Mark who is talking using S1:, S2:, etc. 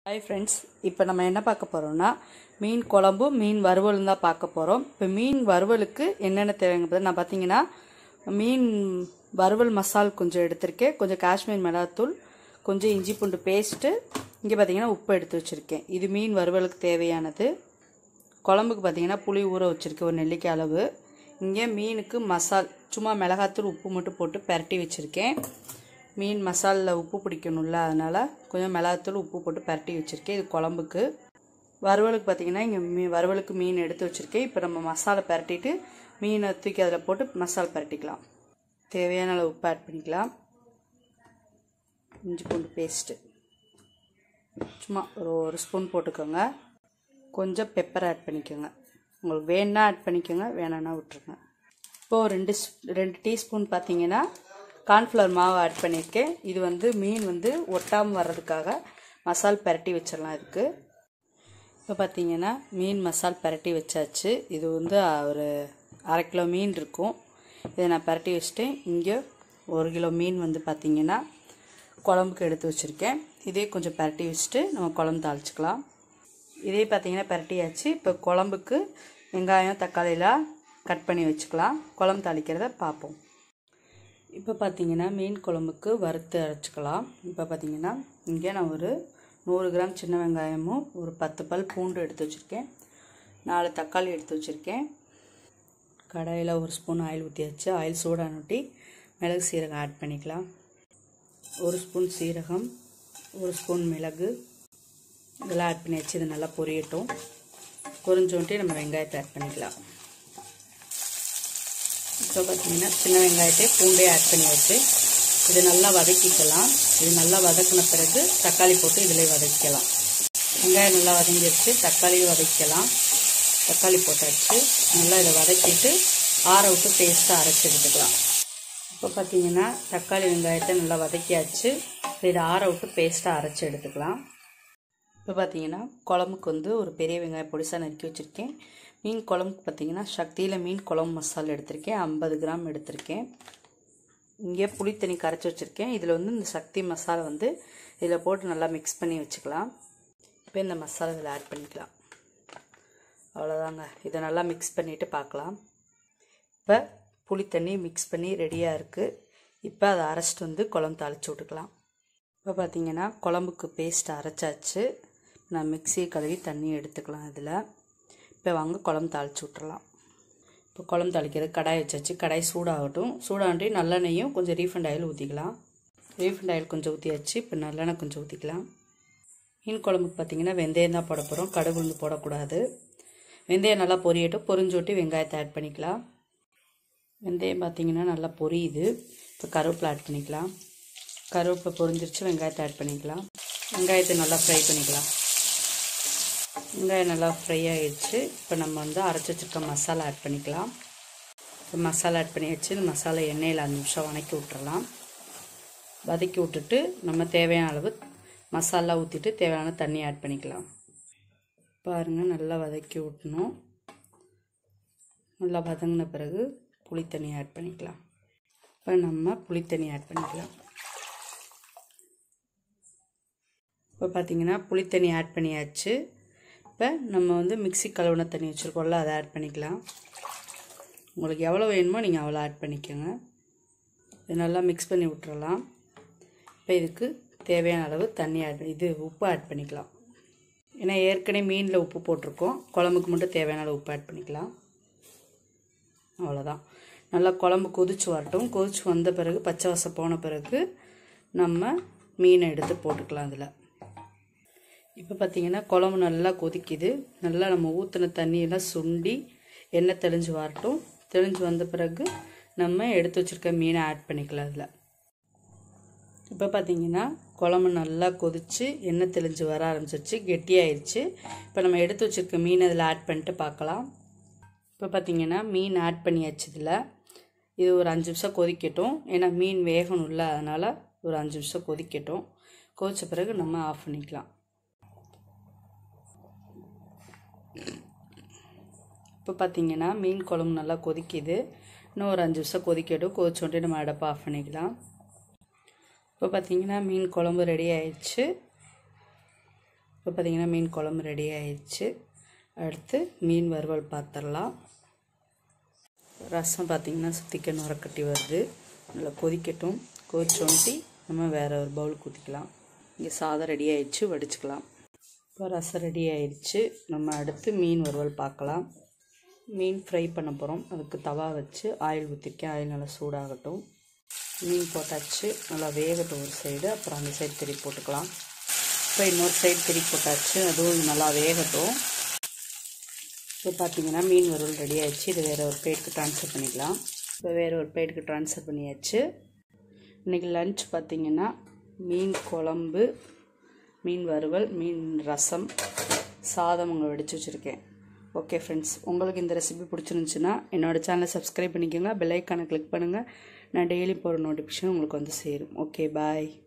S1: hi friends இப்போ நம்ம என்ன பார்க்க போகிறோம்னா மீன் குழம்பு மீன் வறுவலும் தான் பார்க்க போகிறோம் இப்போ மீன் வறுவலுக்கு என்னென்ன தேவைங்கிறது நான் பார்த்தீங்கன்னா மீன் வறுவல் மசால் கொஞ்சம் எடுத்திருக்கேன் கொஞ்சம் காஷ்மீர் மிளகாத்தூள் கொஞ்சம் இஞ்சி பூண்டு பேஸ்ட்டு இங்கே பார்த்தீங்கன்னா உப்பு எடுத்து வச்சுருக்கேன் இது மீன் வறுவலுக்கு தேவையானது குழம்புக்கு பார்த்தீங்கன்னா புளி ஊற வச்சுருக்கேன் ஒரு நெல்லிக்காய் அளவு இங்கே மீனுக்கு மசால் சும்மா மிளகாத்தூள் உப்பு மட்டும் போட்டு பெரட்டி வச்சுருக்கேன் மீன் மசாலில் உப்பு பிடிக்கணும்ல அதனால் கொஞ்சம் மிளகாத்தூள் உப்பு போட்டு பெரட்டி வச்சுருக்கேன் இது குழம்புக்கு வறுவலுக்கு பார்த்தீங்கன்னா இங்கே மீ வறுவலுக்கு மீன் எடுத்து வச்சுருக்கேன் இப்போ நம்ம மசாலா பெரட்டிட்டு மீனை தூக்கி அதில் போட்டு மசாலா பெரட்டிக்கலாம் தேவையான அளவு உப்பு ஆட் பண்ணிக்கலாம் இஞ்சி பூண்டு பேஸ்ட்டு சும்மா ஒரு ஒரு ஸ்பூன் போட்டுக்கோங்க கொஞ்சம் பெப்பர் ஆட் பண்ணிக்கோங்க உங்களுக்கு வேணா ஆட் பண்ணிக்கோங்க வேணான்னா விட்டுருங்க இப்போது ரெண்டு ஸ்- ரெண்டு டீஸ்பூன் பார்த்தீங்கன்னா கார்ன்ஃப்ளவர் மாவு ஆட் பண்ணியிருக்கேன் இது வந்து மீன் வந்து ஒட்டாமல் வர்றதுக்காக மசால் பெரட்டி வச்சிடலாம் இதுக்கு இப்போ பார்த்தீங்கன்னா மீன் மசால் பெரட்டி வச்சாச்சு இது வந்து ஒரு அரை கிலோ மீன் இருக்கும் இதை நான் பெரட்டி வச்சுட்டேன் இங்கே ஒரு கிலோ மீன் வந்து பார்த்தீங்கன்னா குழம்புக்கு எடுத்து வச்சுருக்கேன் இதே கொஞ்சம் பெரட்டி வச்சுட்டு நம்ம குழம்பு தாளிச்சுக்கலாம் இதே பார்த்தீங்கன்னா பெரட்டியாச்சு இப்போ குழம்புக்கு வெங்காயம் தக்காளிலாம் கட் பண்ணி வச்சுக்கலாம் குழம்பு தாளிக்கிறத பார்ப்போம் இப்போ பார்த்தீங்கன்னா மீன் குழம்புக்கு வறுத்து அரைச்சிக்கலாம் இப்போ பார்த்தீங்கன்னா இங்கே நான் ஒரு நூறு கிராம் சின்ன வெங்காயமும் ஒரு பத்து பல் பூண்டு எடுத்து வச்சுருக்கேன் நாலு தக்காளி எடுத்து வச்சுருக்கேன் கடாயில் ஒரு ஸ்பூன் ஆயில் ஊற்றியாச்சு ஆயில் சூடானுட்டி மிளகு சீரகம் ஆட் பண்ணிக்கலாம் ஒரு ஸ்பூன் சீரகம் ஒரு ஸ்பூன் மிளகு இதெல்லாம் ஆட் பண்ணியாச்சு இது நல்லா பொரியட்டும் பொரிஞ்சோன்ட்டு நம்ம வெங்காயத்தை ஆட் பண்ணிக்கலாம் இப்போ பார்த்தீங்கன்னா சின்ன வெங்காயத்தை பூண்டே ஆட் பண்ணி வச்சு இது நல்லா வதக்கிக்கலாம் இது நல்லா வதக்கின பிறகு தக்காளி போட்டு இதில் வதக்கலாம் வெங்காயம் நல்லா வதங்கிடுச்சு தக்காளியும் வதக்கலாம் தக்காளி போட்டாச்சு நல்லா இதை வதக்கிட்டு ஆற விட்டு பேஸ்ட்டாக அரைச்சி எடுத்துக்கலாம் இப்போ பார்த்தீங்கன்னா தக்காளி வெங்காயத்தை நல்லா வதக்கியாச்சு இதை ஆற விட்டு பேஸ்ட்டாக அரைச்சி எடுத்துக்கலாம் இப்போ பார்த்தீங்கன்னா குழம்புக்கு வந்து ஒரு பெரிய வெங்காயம் பொடிசாக நறுக்கி வச்சுருக்கேன் மீன் குழம்புக்கு பார்த்தீங்கன்னா சக்தியில் மீன் குழம்பு மசாலா எடுத்திருக்கேன் ஐம்பது கிராம் எடுத்திருக்கேன் இங்கே புளித்தண்ணி கரைச்சி வச்சுருக்கேன் இதில் வந்து இந்த சக்தி மசாலா வந்து இதில் போட்டு நல்லா மிக்ஸ் பண்ணி வச்சுக்கலாம் இப்போ இந்த மசாலா இதில் ஆட் பண்ணிக்கலாம் அவ்வளோதாங்க இதை நல்லா மிக்ஸ் பண்ணிவிட்டு பார்க்கலாம் இப்போ புளித்தண்ணி மிக்ஸ் பண்ணி ரெடியாக இருக்குது இப்போ அதை அரைச்சிட்டு வந்து குழம்பு தாளித்து விட்டுக்கலாம் இப்போ பார்த்தீங்கன்னா குழம்புக்கு பேஸ்ட் அரைச்சாச்சு நான் மிக்சியை கழுவி தண்ணி எடுத்துக்கலாம் இதில் இப்போ வாங்க குழம்பு தாளித்து விட்டுறலாம் இப்போ குழம்பு தாளிக்கிறது கடாய் வச்சாச்சு கடாய் சூடாகட்டும் சூடாகட்டி நல்லெண்ணெயும் கொஞ்சம் ரீஃபண்ட் ஆயில் ஊற்றிக்கலாம் ரீஃபண்ட் ஆயில் கொஞ்சம் ஊற்றியாச்சு இப்போ நல்லெண்ணெய் கொஞ்சம் ஊற்றிக்கலாம் மீன் குழம்புக்கு பார்த்தீங்கன்னா வெந்தயம் தான் போட போகிறோம் கடுகு உளுந்து போடக்கூடாது வெந்தயம் நல்லா பொரியட்டும் பொரிஞ்சோட்டி வெங்காயத்தை ஆட் பண்ணிக்கலாம் வெந்தயம் பார்த்தீங்கன்னா நல்லா பொரியுது இப்போ கருவேப்பிலை ஆட் பண்ணிக்கலாம் கருவேப்பிலை பொரிஞ்சிருச்சு வெங்காயத்தை ஆட் பண்ணிக்கலாம் வெங்காயத்தை நல்லா ஃப்ரை பண்ணிக்கலாம் வெங்காயம் நல்லா ஃப்ரை ஆகிடுச்சு இப்போ நம்ம வந்து அரைச்சி வச்சுருக்க மசாலா ஆட் பண்ணிக்கலாம் இப்போ மசாலா ஆட் பண்ணியாச்சு இந்த மசாலா எண்ணெயில் அஞ்சு நிமிஷம் வதக்கி விட்டுறலாம் வதக்கி விட்டுட்டு நம்ம தேவையான அளவு மசாலா ஊற்றிட்டு தேவையான தண்ணி ஆட் பண்ணிக்கலாம் பாருங்கள் நல்லா வதக்கி விட்டணும் நல்லா வதங்கின பிறகு புளித்தண்ணி ஆட் பண்ணிக்கலாம் இப்போ நம்ம புளித்தண்ணி ஆட் பண்ணிக்கலாம் இப்போ பார்த்தீங்கன்னா புளித்தண்ணி ஆட் பண்ணியாச்சு இப்போ நம்ம வந்து மிக்ஸி கழுவுன தண்ணி வச்சுருக்கோம்ல அதை ஆட் பண்ணிக்கலாம் உங்களுக்கு எவ்வளோ வேணுமோ நீங்கள் அவ்வளோ ஆட் பண்ணிக்கோங்க இது நல்லா மிக்ஸ் பண்ணி விட்டுறலாம் இப்போ இதுக்கு தேவையான அளவு தண்ணி ஆட் இது உப்பு ஆட் பண்ணிக்கலாம் ஏன்னா ஏற்கனவே மீனில் உப்பு போட்டிருக்கோம் குழம்புக்கு மட்டும் தேவையான அளவு உப்பு ஆட் பண்ணிக்கலாம் அவ்வளோதான் நல்லா குழம்பு கொதிச்சு வரட்டும் கொதிச்சு வந்த பிறகு பச்சை வாசம் போன பிறகு நம்ம மீனை எடுத்து போட்டுக்கலாம் அதில் இப்போ பார்த்தீங்கன்னா குழம்பு நல்லா கொதிக்குது நல்லா நம்ம ஊற்றின தண்ணியெல்லாம் சுண்டி எண்ணெய் தெளிஞ்சு வரட்டும் தெளிஞ்சு வந்த பிறகு நம்ம எடுத்து வச்சுருக்க மீனை ஆட் பண்ணிக்கலாம் அதில் இப்போ பார்த்தீங்கன்னா குழம்பு நல்லா கொதிச்சு எண்ணெய் தெளிஞ்சு வர ஆரம்பிச்சிருச்சு கெட்டியாயிருச்சு இப்போ நம்ம எடுத்து வச்சுருக்க மீன் அதில் ஆட் பண்ணிட்டு பார்க்கலாம் இப்போ பார்த்தீங்கன்னா மீன் ஆட் பண்ணியாச்சு இதில் இது ஒரு அஞ்சு நிமிஷம் கொதிக்கட்டும் ஏன்னா மீன் வேகணும்ல அதனால் ஒரு அஞ்சு நிமிஷம் கொதிக்கட்டும் கொதிச்ச பிறகு நம்ம ஆஃப் பண்ணிக்கலாம் இப்போ பார்த்தீங்கன்னா மீன் குழம்பு நல்லா கொதிக்குது இன்னும் ஒரு அஞ்சு நிமிஷம் கொதிக்கட்டும் கொதிச்சோட்டே நம்ம அடுப்பை ஆஃப் பண்ணிக்கலாம் இப்போ பார்த்தீங்கன்னா மீன் குழம்பு ரெடி ஆயிடுச்சு இப்போ பார்த்தீங்கன்னா மீன் குழம்பு ரெடி ஆயிடுச்சு அடுத்து மீன் வறுவல் பார்த்துடலாம் ரசம் பார்த்திங்கன்னா சிக்கன் உரக்கட்டி வருது நல்லா கொதிக்கட்டும் கொதிச்சோன்ட்டி நம்ம வேறு ஒரு பவுலுக்கு ஊற்றிக்கலாம் இங்கே சாதம் ரெடி ஆயிடுச்சு வடிச்சுக்கலாம் இப்போ ரசம் ரெடி ஆயிடுச்சு நம்ம அடுத்து மீன் வறுவல் பார்க்கலாம் மீன் ஃப்ரை பண்ண போகிறோம் அதுக்கு தவா வச்சு ஆயில் ஊற்றிருக்கேன் ஆயில் நல்லா சூடாகட்டும் மீன் போட்டாச்சு நல்லா வேகட்டும் ஒரு சைடு அப்புறம் அந்த சைடு திருப்பி போட்டுக்கலாம் இப்போ இன்னொரு சைடு திருப்பி போட்டாச்சு அதுவும் நல்லா வேகட்டும் இப்போ பார்த்தீங்கன்னா மீன் வறுவல் ரெடி ஆயிடுச்சு இது வேறு ஒரு பிளேட்டுக்கு ட்ரான்ஸ்ஃபர் பண்ணிக்கலாம் இப்போ வேறு ஒரு பிளேட்டுக்கு ட்ரான்ஸ்ஃபர் பண்ணியாச்சு இன்றைக்கி லன்ச் பார்த்திங்கன்னா மீன் குழம்பு மீன் வறுவல் மீன் ரசம் சாதம் அங்கே வெடிச்சு வச்சுருக்கேன் ஓகே ஃப்ரெண்ட்ஸ் உங்களுக்கு இந்த ரெசிபி பிடிச்சிருந்துச்சுன்னா என்னோடய சேனலை சப்ஸ்கிரைப் பண்ணிக்கோங்க பெல் ஐக்கானை கிளிக் பண்ணுங்கள் நான் டெய்லி போகிற நோட்டிஃபிகேஷன் உங்களுக்கு வந்து சேரும் ஓகே பாய்